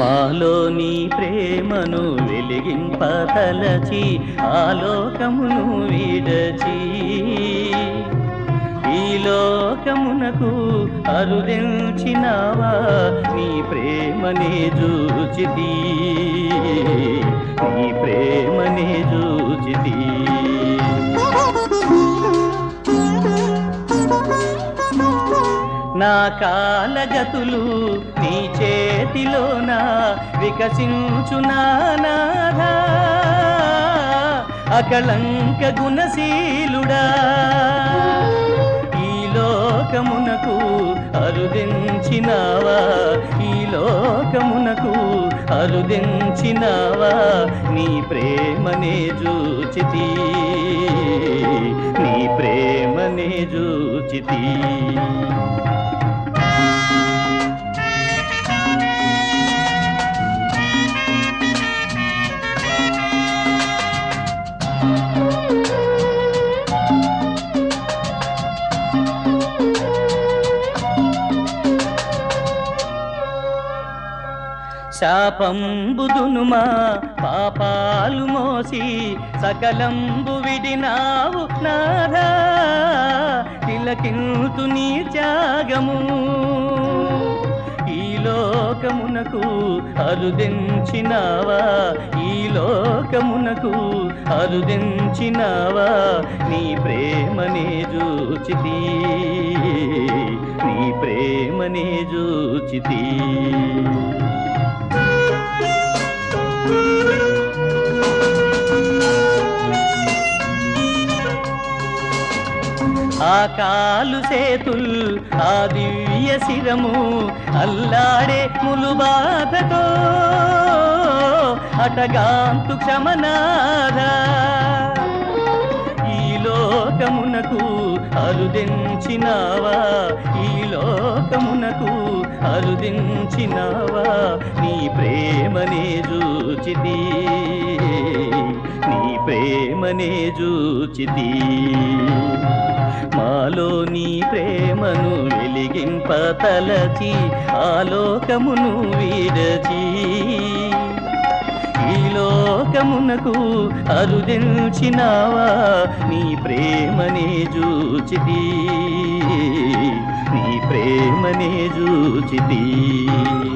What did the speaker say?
మాలో నీ ప్రేమను వెలిగింపతలచి ఆలోకమును విడచి ఈ లోకమునకు అరుదించినావా నీ ప్రేమనే చూచితి నీ ప్రేమనే చూచితి నా కాలగతులు నీ చేతిలోన వికసించునానాథా అకళంక గుణశీలుడా ఈ లోకమునకు అరుదించినావా ఈ లోకమునకు అరుదించినావా నీ ప్రేమనే చూచితి నీ ప్రేమనే చూచితి శాపంబుదును మా పాపాలు మోసి సకలంబు విడినావు నాథా తిలకింతు నీ త్యాగము ఈ లోకమునకు అరుదించినావా ఈ లోకమునకు అరుదించినావా నీ ప్రేమనే చూచితి నీ ప్రేమనే చూచితి ఆ కాలు సేతుల్ ఆ దివ్య శిరము అల్లాడే ములుబాధతో అటగాంతు క్షమనాథ ఈ లోకమునకు అరుదించినావా ఈ లోకమునకు అరుదించినావా నీ ప్రేమనే చూచితి నీ ప్రేమనే చూచితి మాలో నీ ప్రేమను వెలిగింపతలచి ఆలోకమును వీడచి ఈ లోకమునకు అరుదించినావా నీ ప్రేమనే చూచితి నీ ప్రేమనే చూచితి